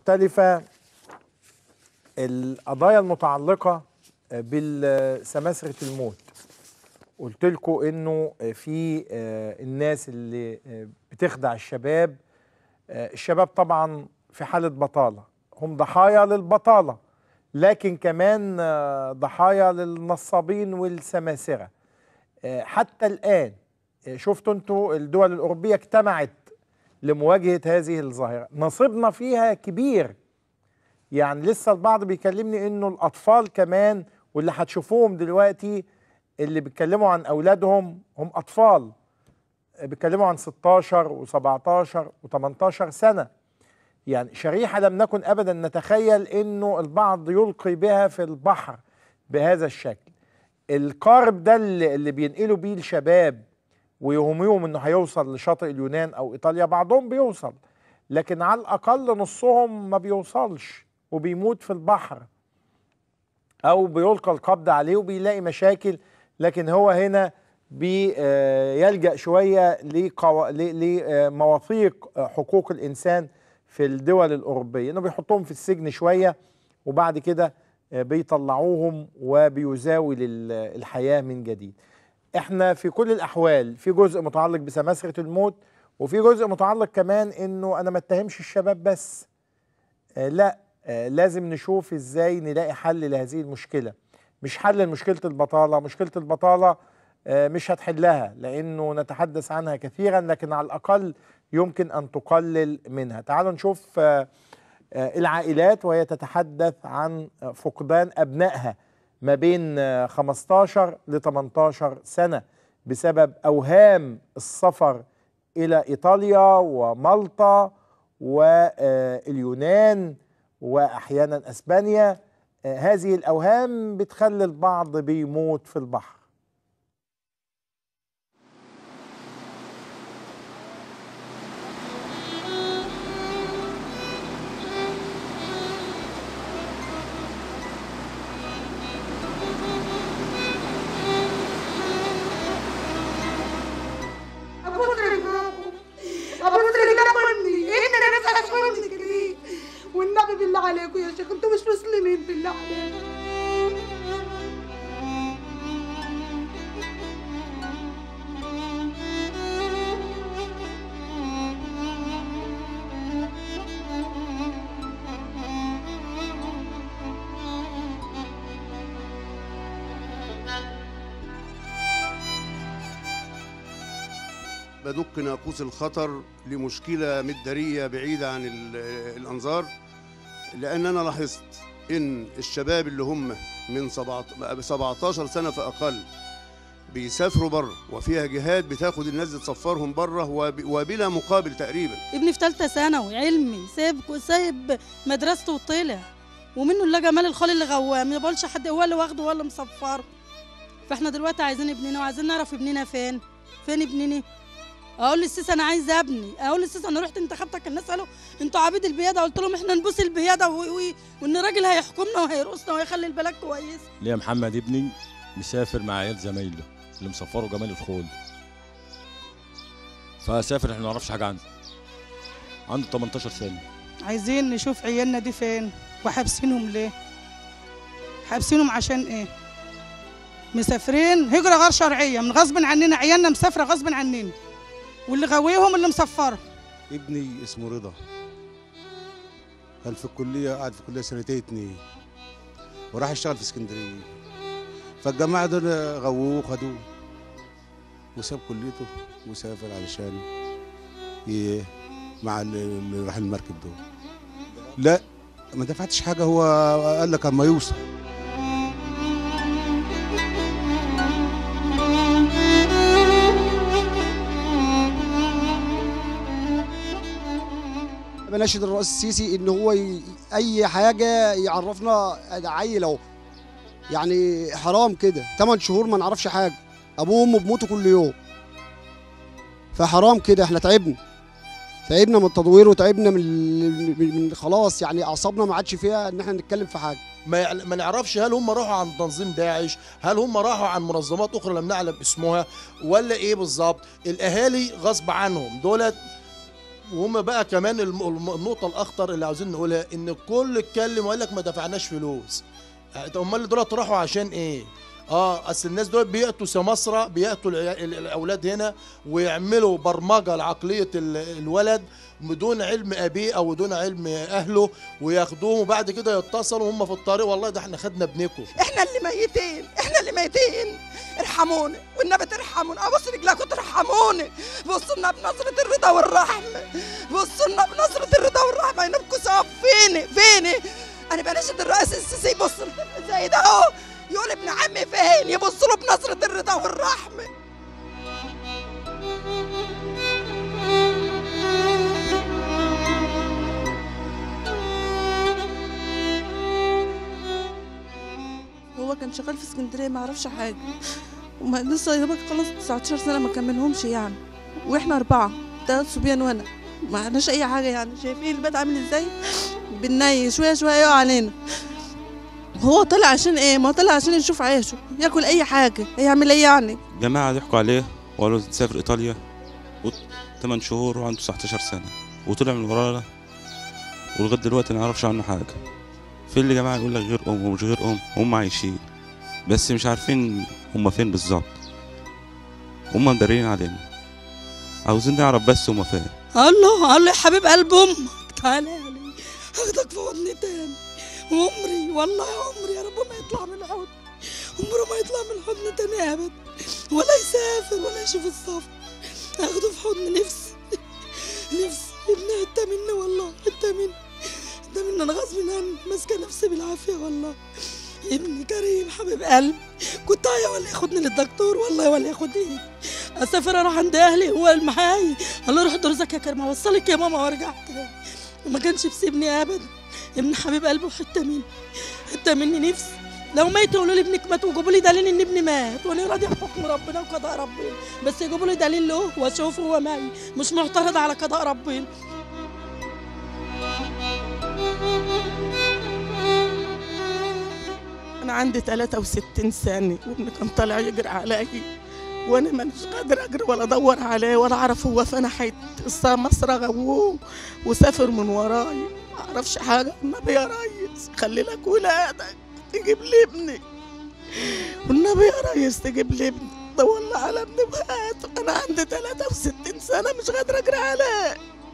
المختلفة القضايا المتعلقة بالسماسرة الموت قلت لكم انه في الناس اللي بتخدع الشباب الشباب طبعا في حالة بطالة هم ضحايا للبطالة لكن كمان ضحايا للنصابين والسماسرة حتى الآن شفتوا انتوا الدول الأوروبية اجتمعت لمواجهة هذه الظاهرة نصيبنا فيها كبير يعني لسه البعض بيكلمني انه الأطفال كمان واللي هتشوفوهم دلوقتي اللي بيتكلموا عن أولادهم هم أطفال بيتكلموا عن 16 و17 و18 سنة يعني شريحة لم نكن أبدا نتخيل أنه البعض يلقي بها في البحر بهذا الشكل القارب ده اللي, اللي بينقلوا بيه الشباب ويهمهم أنه هيوصل لشاطئ اليونان أو إيطاليا بعضهم بيوصل لكن على الأقل نصهم ما بيوصلش وبيموت في البحر أو بيلقى القبض عليه وبيلاقي مشاكل لكن هو هنا بيلجأ شوية لمواثيق حقوق الإنسان في الدول الأوروبية إنه بيحطوهم في السجن شوية وبعد كده بيطلعوهم وبيزاول الحياة من جديد احنا في كل الأحوال في جزء متعلق بسماسرة الموت وفي جزء متعلق كمان إنه أنا ما اتهمش الشباب بس آه لا آه لازم نشوف إزاي نلاقي حل لهذه المشكلة مش حل لمشكلة البطالة مشكلة البطالة آه مش هتحلها لأنه نتحدث عنها كثيرا لكن على الأقل يمكن أن تقلل منها تعالوا نشوف العائلات وهي تتحدث عن فقدان أبنائها ما بين 15 ل 18 سنة بسبب أوهام السفر إلى إيطاليا ومالطا واليونان وأحيانا أسبانيا هذه الأوهام بتخلي البعض بيموت في البحر والنبي بالله عليكم يا شيخ انتوا مش مسلمين بالله عليكم بدق ناقوس الخطر لمشكلة مدارية بعيدة عن الأنظار لأن أنا لاحظت إن الشباب اللي هم من 17 سنة فأقل بيسافروا بره وفيها جهات بتاخد الناس دي تسفرهم بره وبلا مقابل تقريبا ابني في ثالثه ثانوي علمي سايب سايب مدرسته وطلع ومنه اللي جمال الخال اللي غوام ما بقولش حد هو اللي واخده هو اللي مسفره فاحنا دلوقتي عايزين ابننا وعايزين نعرف ابننا فين فين ابننا اقول للسيس انا عايز ابني اقول للسيس انا رحت انتخبتك الناس قالوا انتوا عبيد البياده قلت لهم احنا نبوس البياده وان راجل هيحكمنا وهيرقصنا وهيخلي البلد كويس ليا محمد ابني مسافر مع عيال زمايله اللي مسفره جمال الخول فسافر احنا ما نعرفش حاجه عنه عنده 18 سنه عايزين نشوف عيالنا دي فين وحابسينهم ليه حابسينهم عشان ايه مسافرين هجره غير شرعيه من غصب عننا عيالنا مسافره غصب عننا واللي غاويهم اللي مسفره ابني اسمه رضا كان في الكليه قاعد في الكليه سنتين اتنين وراح يشتغل في اسكندريه فالجماعه دول غووه خدوه وساب كليته وسافر علشان ي... مع اللي راح المركب دول لا ما دفعتش حاجه هو قال لك اما يوصل بناشد الرئيس السيسي ان هو ي... اي حاجه يعرفنا عيل اهو يعني حرام كده 8 شهور ما نعرفش حاجه ابوه وامه بيموتوا كل يوم فحرام كده احنا تعبنا تعبنا من التدوير وتعبنا من, من خلاص يعني اعصابنا ما عادش فيها ان احنا نتكلم في حاجه ما ما نعرفش هل هم راحوا عن تنظيم داعش هل هم راحوا عن منظمات اخرى لم نعلم اسمها ولا ايه بالظبط الاهالي غصب عنهم دولت وهم بقى كمان الم- الم- النقطة الأخطر اللي عاوزين نقولها إن الكل اتكلم وقال لك ما دفعناش فلوس. آه، طب أمال دول راحوا عشان إيه؟ اه اصل الناس دول بيأتوا سماسرة بيأتوا العيا- ال- الاولاد هنا ويعملوا برمجه لعقليه ال- الولد بدون علم ابيه او بدون علم اهله وياخدوهم وبعد كده يتصلوا هم في الطريق والله ده احنا خدنا ابنكم احنا اللي ميتين احنا اللي ميتين ارحموني والنبي ترحموني ابص رجلكم ترحموني بصوا لنا بنظرة الرضا والرحمة بصوا لنا بنظرة الرضا والرحمة ينبكوا سوا فيني فيني انا بناشد الرئيس السيسي يبص زي ده اهو يقول ابن عمي فين يبص له بنظرة الرضا والرحمة هو كان شغال في اسكندريه ما يعرفش حاجه وما لسه يا دوبك خلص 19 سنه ما كملهمش يعني واحنا اربعه ثلاث صبيان وانا ما عندناش اي حاجه يعني شايفين البيت عامل ازاي بنني شويه شويه يقع علينا هو طلع عشان ايه ما هو طلع عشان يشوف عيشه ياكل اي حاجه يعمل ايه يعني جماعة ضحكوا عليه وقالوا تسافر إيطاليا وثمان شهور وعنده 19 سنة وطلع من ورانا ولغاية دلوقتي ما نعرفش عنه حاجة في اللي جماعة يقول لك غير أم ومش غير أم هم عايشين بس مش عارفين هم فين بالظبط هم مدارين علينا عاوزين نعرف بس هم فين الله الله يا حبيب قلب امك تعالى لي هاخدك في حضني تاني عمري والله عمري يا رب ما يطلع من الحضن عمره ما يطلع من الحضن تاني ابدا ولا يسافر ولا يشوف السفر هاخده في حضن نفسي نفسي ابني حته مني والله حته مني حته مني انا غصب عني ماسكه نفسي بالعافيه والله ابني كريم حبيب قلبي كنت عايزه ولا ياخدني للدكتور والله ولا ياخدني اسافر اروح عند اهلي هو معايا الله يروح درزك يا كريم اوصلك يا ماما وارجع تاني وما كانش بيسيبني ابدا ابن حبيب قلبي وحته مني حته مني نفسي لو ميت يقولوا لي ابنك مات وجيبوا لي دليل ان ابني مات وانا راضي بحكم ربنا وقضاء ربنا بس يجيبوا لي دليل له واشوفه هو ميت مش معترض على قضاء ربنا انا عندي 63 سنه وابني كان طالع يجري عليا وانا ما مش قادر اجري ولا ادور عليه ولا اعرف هو فين حيت مصر غووه وسافر من وراي ما اعرفش حاجه النبي يا ريس خلي لك ولادك تجيب لي ابني والنبي يا ريس تجيب لي ابني دور لي على ابني وهاته انا عندي 63 سنه مش قادر اجري عليه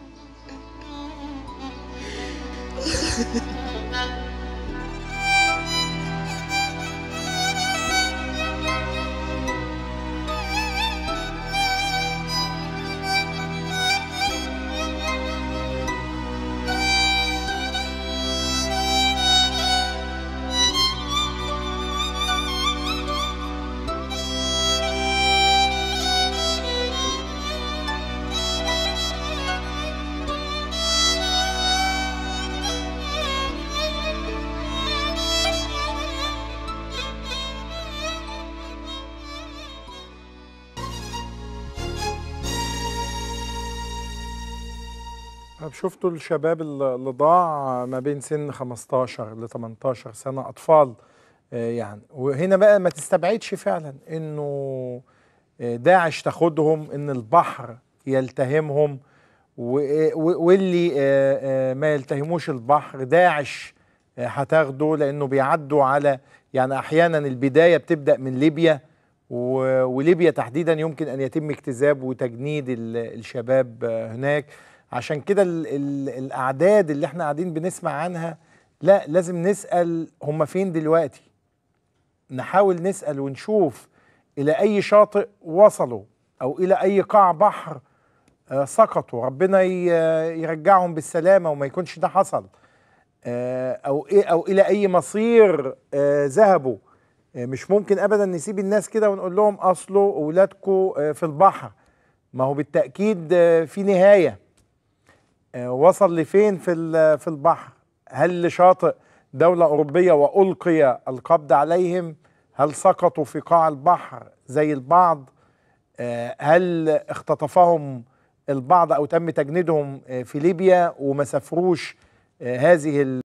طب شفتوا الشباب اللي اللي ضاع ما بين سن 15 ل 18 سنة أطفال آه، يعني وهنا بقى ما تستبعدش فعلا إنه آه، داعش تاخدهم إن البحر يلتهمهم و- و- واللي آه، آه، ما يلتهموش البحر داعش آه، هتاخده لأنه بيعدوا على يعني أحيانا البداية بتبدأ من ليبيا و- وليبيا تحديدا يمكن أن يتم اجتذاب وتجنيد ال- الشباب آه، هناك عشان كده ال ال الاعداد اللي احنا قاعدين بنسمع عنها لا لازم نسال هم فين دلوقتي نحاول نسال ونشوف الى اي شاطئ وصلوا او الى اي قاع بحر آه، سقطوا ربنا ي- يرجعهم بالسلامه وما يكونش ده حصل آه، او ايه او الى اي مصير آه، ذهبوا آه، مش ممكن ابدا نسيب الناس كده ونقول لهم اصله اولادكم في البحر ما هو بالتاكيد آه، في نهايه آه، وصل لفين في ال- في البحر هل لشاطئ دولة أوروبية وألقي القبض عليهم هل سقطوا في قاع البحر زي البعض آه، هل اختطفهم البعض أو تم تجنيدهم آه، في ليبيا وما سافروش آه، هذه ال-